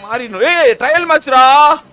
மாறிடணும் ஏய் ட்ரையல் மேட்ச்ரா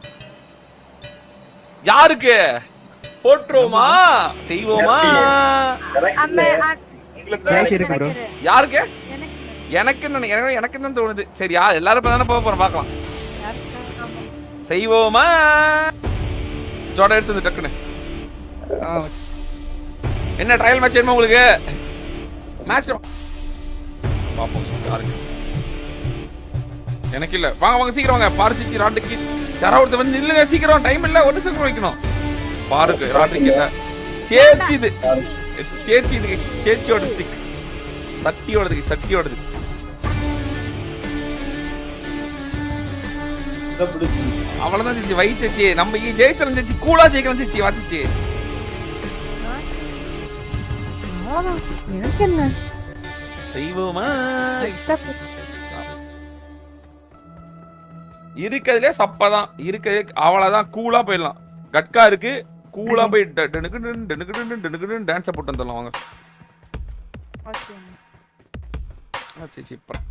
யாருக்கு போட்டுருவோமா செய்வோமா அந்த அ- Crash இருக்கு bro. எனக்கு யாருக்கு எனக்கு எனக்கு என்ன- எனக்கு எனக்கு தான் தோணுது சரி யா எல்லாரும் இப்ப தானே போக போறோம் பார்க்கலாம் யாருக்கு? ஆமா. செய்வோமா ஜோட எடுத்து வந்து டக்குன்னு ஆ, என்ன ட்ரையல் மேட்ச் வேணுமா உங்களுக்கு மேட்ச் பாப்போம் யாருக்கு எனக்கு இல்ல வாங்க வாங்க சீக்கிரம் வாங்க பாரிச்சிச்சு ராட்டுக்கு யாராவது ஒருத்தர் வந்து நில்லுங்க சீக்கிரம் டைம் இல்ல ஒரு நிமிஷம் வைக்கணும் பாருக்கு ராட்டுக்கு இல்ல சேச்சி இது இட்ஸ் சேச்சி இது சேச்சியோட ஸ்டிக் சட்டியோடது சட்டியோடது அவ்வளவுதான் சேச்சி வை சேச்சி நம்ம இங்க ஜெயிச்சிடும் சேச்சி கூலா ஜெயிக்கலாம் சேச்சி வாச்சிச்சு அவ்வளவுதான். எனக்கு என்ன செய்வோமா தப்பு. இருக்கிறதுலே சப்பதான் இருக்கிறது அவ்வளவுதான் கூலா போயிடலாம் கட்கா இருக்கு கூலா போய் ட- டனுக்கு டன், டனுக்கு டன், டனுக்கு டன் டான்ஸை போட்டு வந்துடலாம் வாங்க ஓகே. ஆ, சரி சரி அப்புறம்.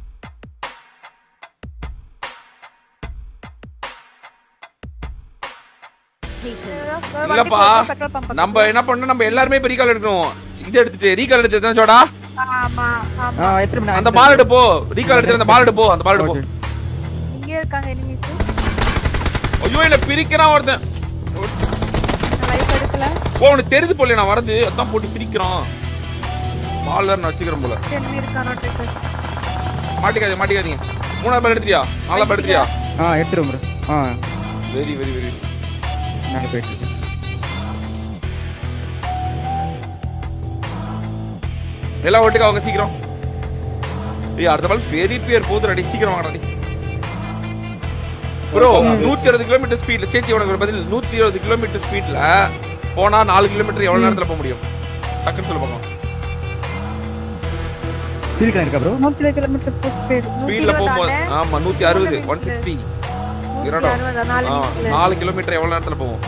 ஒரு இல்லப்பா வாட்டி petrol pump பக்கம். நம்ம என்ன பண்ணணும் நம்ம எல்லாருமே இப்ப ரீகால் எடுக்கணும் இது எடுத்துட்டு ரீகால் எடுத்து தான் சோடா ஆமா ஆமா ஆ, எடுத்துட்டு போய் நான் அந்த பால் எடுப்போ ரீகால் எடுத்து அந்த பால் எடுப்போ அந்த பால் எடுப்போ Okay. இங்கே இருக்காங்க எனிமீஸ் ஐயோ என்ன பிரிக்கிறான் ஒருத்தன் லைஃப் எடுக்கல ஓ உனக்கு தெரியுது போல நான் வரது அதான் போட்டு பிரிக்கிறான் பால் நான் வச்சுக்கிறேன் போல எனிமி இருக்கானோ டேக்கர் மாட்டிக்காதீங்க மாட்டிக்காதீங்க மூணாவது பால் எடுத்தியா நாலாவது பால் எடுத்தியா ஆ எடுத்துருவோம் ப்ரோ ஆ வெரி வெரி வெரி நாங்கள் போயிட்டு இருக்கேன். எல்லாம் ஓட்டுக்கு அவங்க சீக்கிரம் ஏய் அடுத்த பால் பெரிய பேர் போகுது ரெடி சீக்கிரம் வாங்கடா ப்ரோ நூத்தி இருபது கிலோமீட்டர் ஸ்பீட்ல சேச்சி உனக்கு ஒரு பதில் நூத்தி இருபது கிலோமீட்டர் ஸ்பீட்ல போனா நாலு கிலோமீட்டர் எவ்வளவு நேரத்துல போக முடியும் டக்குன்னு சொல்ல பார்க்கலாம் ஃபீல் கலர் இருக்கா ப்ரோ நூத்தி இருபது கிலோமீட்டர் ஸ்பீட் ஸ்பீட்ல போகும்போது ஆமா நூத்தி அறுபது ஒன் சிக்ஸ்டி இரடா நாலு ஆ, நிமிஷத்துல. நாலு கிலோமீட்டர் எவ்வளவு நேரத்துல போவோம்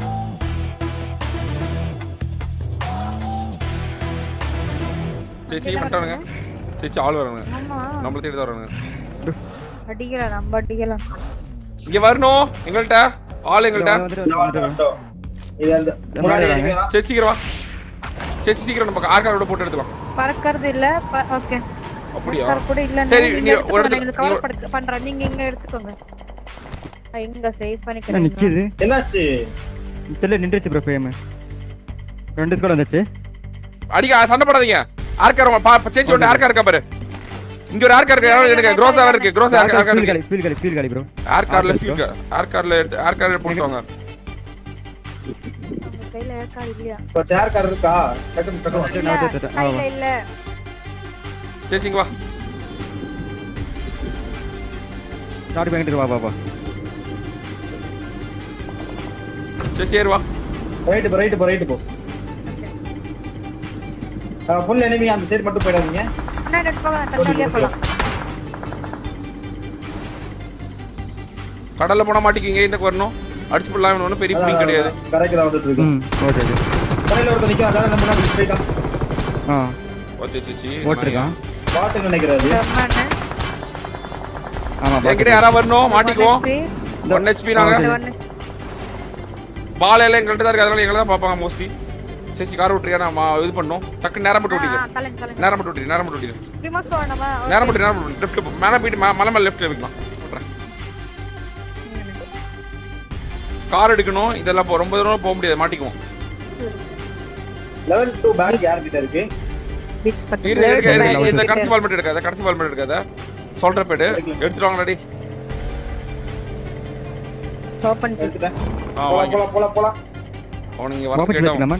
சேச்சி பண்ணிட்டானுங்க சேச்சி ஆள் வரானுங்க ஆமா நம்மள தேடி தான் வரானுங்க அடிக்கலாம் நம்ம அடிக்கலாம் இங்க வரணும் எங்கள்கிட்ட ஆள் எங்கள்கிட்ட வந்துட்டு வந்துட்டு இது அந்த முன்னாடி வாங்க. சரி சீக்கிரம் வா சரி சீக்கிரம் நம்ம ஆர்காரோட போட்டு எடுத்துக்கலாம் பறக்கிறது இல்ல ஓகே அப்படியா கூட இல்ல சரி, நீங்க நீ ஒரு எடுத்துக்கோங்க, இடத்துல- நான் கவர் படுத்து பண்றேன் நீங்க இங்க எடுத்துக்கோங்க நான் இங்க சேவ் என்ன பண்ணிக்கிறேன் நிக்குது என்னாச்சு தெரியல நின்றுச்சு ப்ரோ ஃபேம் ரெண்டு ஸ்கோர் வந்துச்சு அடிக்க சண்டை போடாதீங்க ஆர்கார் சேச்சி ஒன்று ஆர்கார் இருக்கா பாரு இங்க ஒரு ஆர்கார் இருக்கு யாரும் எனக்கு க்ரோஸா இருக்கு க்ரோஸா இருக்கு ஆர்கார் ஃபீல் இருக்கு காலி ஃபீல் காலி ஃபீல் காலி ப்ரோ ஆர்கார்ல Arcar ஃபீல் ஆர்கார்ல எடுத்து ஆர்கார்ல போட்டுவாங்க உங்க கையில இருக்கா இல்லையா இப்போ சேர் கார் இருக்கா டக்குனு டக்குனு இல்ல நான் எடுத்துட்டேன். கையில ஆமா. இல்ல சேச்சி இங்க வா ஸ்டார்ட் பண்ணிட்டு வா பாப்பா சேச்சி ஏறு வா ரைட்டு போ ரைட்டு போ ரைட்டு போ ஃபுல் எனிமி அந்த சைடு மட்டும் போயிடாதீங்க முன்னாடி போக தக்காளியா போலாம் கடல்ல போனா மாட்டிக்கிங்க இந்த வரணும் அடிச்சு போடலாம் ஒன்றும் பெரிய பிடிங்க கிடையாது கரைக்கு தான் வந்துட்டு இருக்கு ம் ஓகே ஓகே கரையில ஒருத்தர் நிற்கும் அதான் நம்ம முன்னாடி ஸ்ட்ரைட்டா ஆ ஓகே சேச்சி போட்டிருக்கான் பாட்டுன்னு நினைக்கிறாரு ஜெர்மன் ஆமா என்கிட்ட யாரா வரணும் மாட்டிக்குவோம் ஒன் ஹெச்பி நாங்க பால் எல்லாம் எங்கள்கிட்ட தான் இருக்கு அதனால எங்களை தான் பார்ப்பாங்க மோஸ்ட்லி சேச்சி கார் விட்டுறியா நான் மா- இது பண்ணோம் டக்கு நேரம் போட்டு விட்டீங்க தலைங்க தலைங்க நேரம் போட்டு விட்டீங்க நேரம் போட்டு விட்டீங்க ரிமோட் போனவா நேரம் போட்டு நேரம் போட்டு லெஃப்ட் மேலே போயிட்டு மே- மலை மேலே லெஃப்ட் வைக்கலாம் விட்றேன். கார் எடுக்கணும் இதெல்லாம் போ- ரொம்ப தூரம் போக முடியாது மாட்டிக்குவோம் லெவல் டூ பேக் யார்கிட்ட இருக்கு பீச் இரு, பக்கத்துல இரு, இரு, level இந்த two. கடைசி பால் மட்டும் எடுக்காத கடைசி பால் மட்டும் எடுக்காத சொல்ற பேடு எடுத்துட்டு வாங்க ரெடி ஓபன் எடுத்துட்டேன் ஆ போலாம் வாங்கி போலாம் போலாம் போலாம் அவனுங்க வர ஓபன் கேட்டோம் பண்ணிக்கலாமா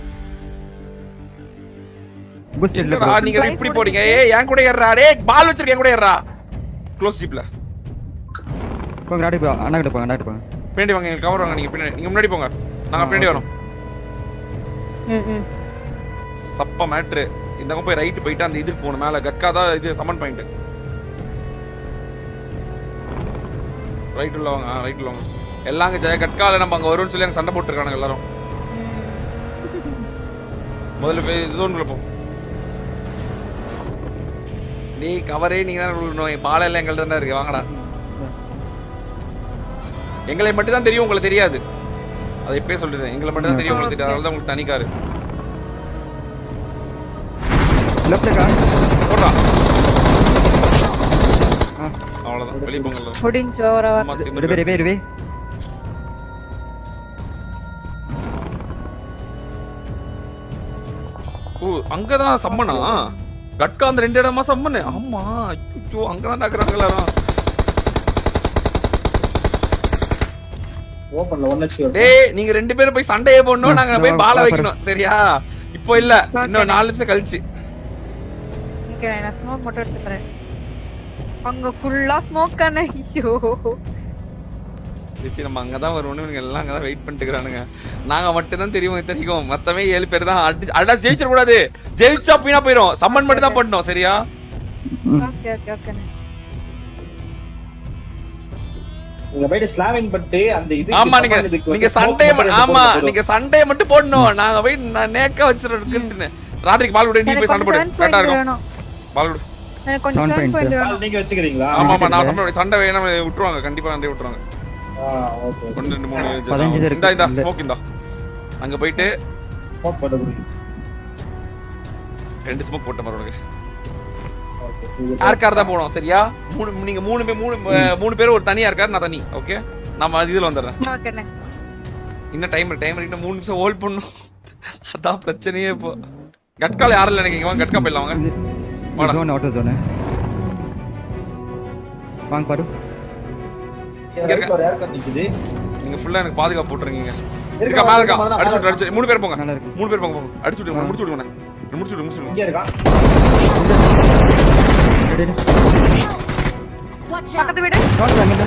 பூஸ்ட் இல்ல என்னடா நீங்க இப்படி போறீங்க ஏய் என் கூட ஏறா டேய் பால் வச்சிருக்க என் கூட ஏறா க்ளோஸ் ஜீப்ல போங்க நாடி போ அண்ணா கிட்ட போங்க அண்ணா கிட்ட போங்க பின்னாடி வாங்க எங்களுக்கு கவர் வாங்க நீங்க பின்னாடி நீங்க முன்னாடி போங்க நாங்க ஆ, பின்னாடி okay. வரோம் ம் ம் சப்ப மேட்ரு இந்த பக்கம் போய் ரைட் போயிட்டு அந்த இதுக்கு போகணும் மேல கட்கா தான் இது சமன் பாயிண்ட் ரைட் உள்ள வாங்க ரைட் உள்ள வாங்க எல்லாம் அங்க ஜெய கட்கால நம்ம அங்க வரும்னு சொல்லி அங்க சண்டை போட்டுருக்கானுங்க எல்லாரும் முதல்ல போய் ஜோனுக்குள்ள போ டேய் கவரே நீங்க தான் விடணும் பால் எல்லாம் எங்கள்ட்ட தான் இருக்கு வாங்கடா எங்களை மட்டும் தான் தெரியும் உங்களுக்கு தெரியாது அதை இப்பயே சொல்லிடுறேன் எங்களை மட்டும் தான் தெரியும் உங்களுக்கு தெரியாது அதனால தான் உங்களுக்கு தனி காரு லெஃப்ட்ல கார் போடுறா ஆ. அவ்வளவுதான் வெளியே போங்கல்ல முடிஞ்சு ஓவரா சும்மா திமிரு. ரிவே ரிவே ரிவே ஓ அங்கதான் சம்மனா கட்கா அந்த ரெண்டு இடமா சம்மனு ஆமா அச்சோ அங்கதான் டாக்குறாங்க எல்லாரும் ஓப்பன்ல ஒன் ஹெச்பி டேய் நீங்க ரெண்டு பேரும் போய் சண்டையே போடணும் நாங்க போய் பால வைக்கணும் சரியா இப்போ இல்ல இன்னும் நாலு நிமிஷம் கழிச்சு ஓகே நான் ஸ்மோக் மட்டும் எடுத்துக்கிறேன் அங்க ஃபுல்லா ஸ்மோக் தானே ஐயோ சரி நம்ம அங்கதான் வருவோம்னு இவங்க எல்லாம் அங்கதான் வெயிட் பண்ணிட்டு இருக்கானுங்க நாங்க மட்டும் தான் தெரியும் தெரியும் மொத்தமே ஏழு பேர் தான் அடி அடா ஜெயிச்சிட கூடாது ஜெயிச்சா வீணா போயிரும் சம்மன் மட்டும் தான் பண்ணணும் சரியா ஓகே ஓகே ஓகே நீங்க போயிட்டு ஸ்லாமிங் பண்ணிட்டு அந்த இது ஆமா நீங்க நீங்க சண்டே ஆமா நீங்க சண்டே மட்டும் போடணும் நாங்க போய் நான் நேக்கா வச்சிருக்கேன் ராத்திரிக்கு பால் விட நீ போய் சண்டை போடு கரெக்டா இருக்கும் வேணும் பால் விடு எனக்கு கொஞ்சம் Sound turn point. point வேணும் நீங்க வச்சுக்கிறீங்களா ஆமா ஆமா நான் சண்டை சண்டை வேணாம் விட்டுருவாங்க கண்டிப்பா சண்டை விட்டுருவாங்க ஓகே ஒன்று ரெண்டு மூணு அஞ்சு, பதினஞ்சு ஆறு. இருக்கு. இந்தா இந்தா இல்ல. ஸ்மோக் இந்தா அங்க போயிட்டு ஸ்மோக் போட்டு கொடுங்க ரெண்டு ஸ்மோக் போட்ட மறுபடியும் ஓகே இது யார் கார் தான் போகணும் சரியா மூணு நீங்க மூணு பேர் மூணு அஹ், மூணு பேர் ஒரு தனியா இருக்காரு நான் தனி ஓகே நம்ம அது இதுல வந்துடுறேன் ஓகேண்ணே இன்னும் டைம் டைம் இன்னும் மூணு நிமிஷம் ஹோல்ட் பண்ணும் அதான் பிரச்சனையே இப்போ கட்கால யாரும் இல்லை நினைக்கிறீங்க வாங்க கட்கா போயிடலாம் வாங்க வாடா. ஜோன் ஆட்டோ ஜோனு வாங்க பாரு ரைட்ல ஒரு ஏர்கன் நிக்குது நீங்க ஃபுல்லா எனக்கு பாதுகாப்பு போட்டுருங்க இருக்கா, இருக்கா மேல இருக்கா இருக்கா, அடிச்சு விட்டு மேல அடிச்சு மூணு பேர் போங்க நல்லா இருக்கு மூணு பேர் போங்க போங்க அடிச்சு விட்டு முடிச்சு விடுங்க முடிச்சு விடுங்க முடிச்சு விடுங்க இங்க இருக்கான் ரெடி Watch out! பக்கத்து வீடு வாங்க வாங்க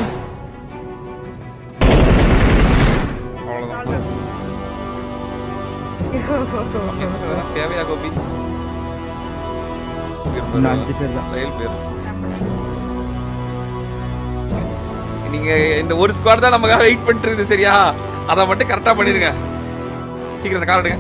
அவ்வளவுதான் இதெல்லாம் தேவையா கோபி இன்னும் அஞ்சு பேர் தான் செயல் பேர் நீங்க இந்த ஒரு ஸ்குவாட் தான் நமக்காக வெயிட் பண்ணிட்டு இருக்குது சரியா அதை மட்டும் கரெக்டா பண்ணிருங்க சீக்கிரம் இந்த கார் எடுங்க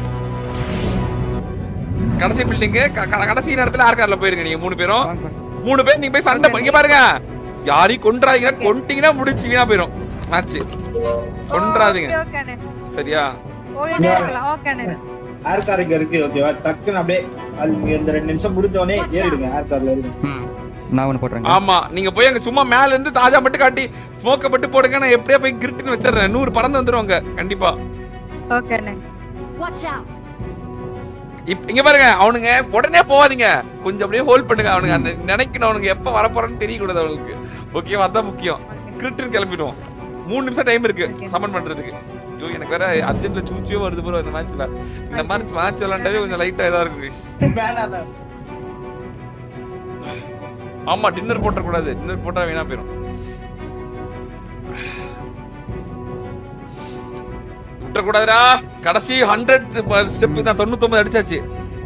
கடைசி பில்டிங்கு கடைசி நேரத்துல ஆர் கார்ல போயிருங்க நீங்க மூணு பேரும் வாங்க பாரு. மூணு பேர் நீங்க போய் சண்டை பண்ணி பாருங்க யாரையும் கொன்றாதீங்கன்னா கொன்ட்டீங்கன்னா முடிச்சு வீணா போயிரும் மேட்ச் கொன்றாதீங்க ஓகேண்ணே சரியா ஓடிட்டே இருக்கலாம் ஓகேண்ணே ஏர் கார் இங்க இருக்கு ஓகேவா டக்குன்னு அப்படியே அது நீங்க இந்த ரெண்டு நிமிஷம் முடிஞ்ச உடனே ஏறிடுங்க ஏர் கார்ல ஏறிடுங்க ம் நான் ஒன்று போட்டுறேங்க ஆமா நீங்க போய் அங்க சும்மா மேல இருந்து தாஜா மட்டும் காட்டி ஸ்மோக்க மட்டும் போடுங்க நான் எப்படியா போய் கிரிட்டுன்னு வச்சிடுறேன் நூறு பறந்து வந்துருவாங்க கண்டிப்பா ஓகேண்ணே Watch out! இப் இங்க பாருங்க அவனுங்க உடனே போவாதீங்க கொஞ்சம் அப்படியே ஹோல்ட் பண்ணுங்க அவனுங்க அந்த நினைக்கணும் அவனுங்க எப்ப வரப்போறன்னு தெரியக்கூடாது அவனுக்கு ஓகேவா அதான் முக்கியம் கிரிட்டுன்னு கிளம்பிடுவோம் மூணு நிமிஷம் டைம் இருக்கு சமன் பண்றதுக்கு ஐயோ எனக்கு வேற அர்ஜென்ட்ல சூச்சியோ வருது ப்ரோ இந்த மேட்ச்ல இந்த மாதிரி மேட்ச் விளையாண்டவே கொஞ்சம் லைட்டா இதா இருக்கு guys. வேணாம் ஆமா டின்னர் போட்ட கூடாது டின்னர் போட்டா வீணா போயிடும் விட்டுறக்கூடாதுடா கடைசி ஹண்ட்ரட் ஸ்டெப் தான் தொண்ணூத்தொன்பது அடிச்சாச்சு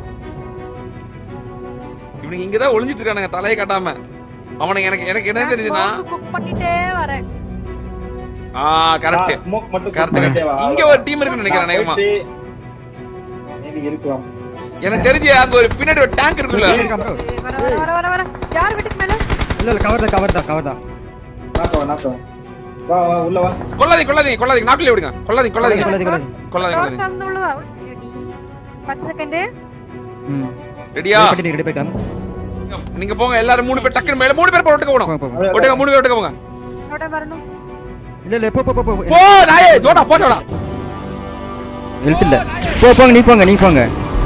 இவனுக்கு இங்கதான் ஒளிஞ்சிட்டு இருக்கானுங்க தலையை காட்டாம அவனுக்கு எனக்கு எனக்கு என்ன தெரியுதுன்னா குக் பண்ணிட்டே வரேன் ஆ கரெக்ட் ஸ்மோக் மட்டும் Correct, பண்ணிட்டே வா. இங்க ஒரு team இருக்குன்னு நினைக்கிறேன் அநேகமா. போயிட்டு, maybe இருக்கலாம் எனக்கு தெரிஞ்சு அங்க ஒரு பின்னாடி ஒரு டேங்க் இருக்குல்ல இருக்கான் bro. வர வர வர வர வர யார் வீட்டுக்கு மேல இல்ல இல்ல கவர் தான் கவர் தான் கவர் தான் நாக்கவா நாக்கவா வா வா உள்ள வா கொள்ளாதீங்க கொள்ளாதீங்க கொள்ளாதீங்க நாக்கிலே விடுங்க கொள்ளாதீங்க கொள்ளாதீங்க கொள்ளாதீங்க, கொள்ளாதீங்க. கொள்ளாதீங்க கொள்ளாதீங்க சார்ந்து உள்ள வா பத்து செகண்ட் ம் ரெடியா ரெடி ரெடி போயிட்டாங்க நீங்க போங்க எல்லாரும் மூணு பேர் டக்குனு மேல மூணு பேர் போட்டு போகணும் போங்க போங்க ஒட்டுங்க மூணு பேர் ஒட்டுங்க போங்க நோட வரணும் இல்ல இல்ல போ போ போ போ போ நாயே ஜோடா போ ஜோடா எழுத்து இல்ல போ போங்க நீ போங்க நீ போங்க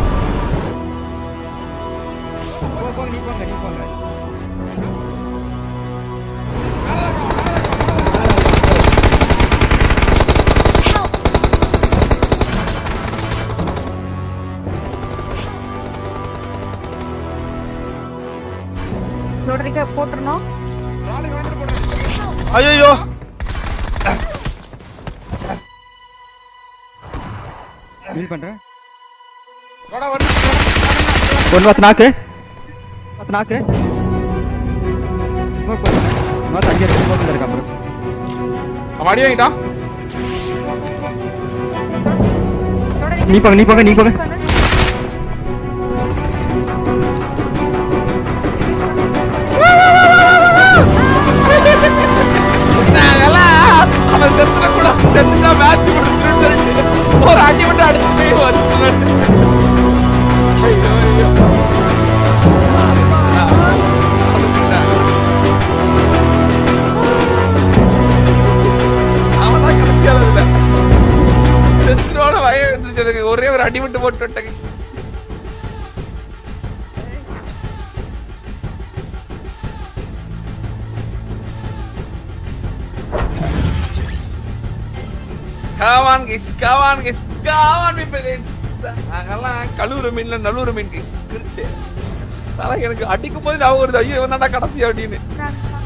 போ போங்க நீ போங்க நீ போங்க நோடரிக்க போட்டுறணும் ஐயோ ஹீல் பண்றேன் ஜோடா வந்து ஒன்று பத்து நாக்கு பத்து நாக்கு போ, போ. இன்னொரு அஞ்சு பேர் ஸ்மோக்கில் இருக்கான் bro. அவன் அடி வாங்கிட்டான் நீ போங்க நீ போங்க நீ போங்க நாங்கெல்லாம் வந்துருச்சு எனக்கு ஒரே ஒரு அடி விட்டு போட்டு விட்டேன் guys. Come on, guys. Come on, guys. Come on, my friends. நாங்கெல்லாம் கழுவுற மீன்ல நழுவுற மீன் guys. கிருட்டு. அதனால எனக்கு அடிக்கும் போது ஞாபகம் வருது ஐயோ இவன் தான்டா கடைசி அப்படின்னு நான்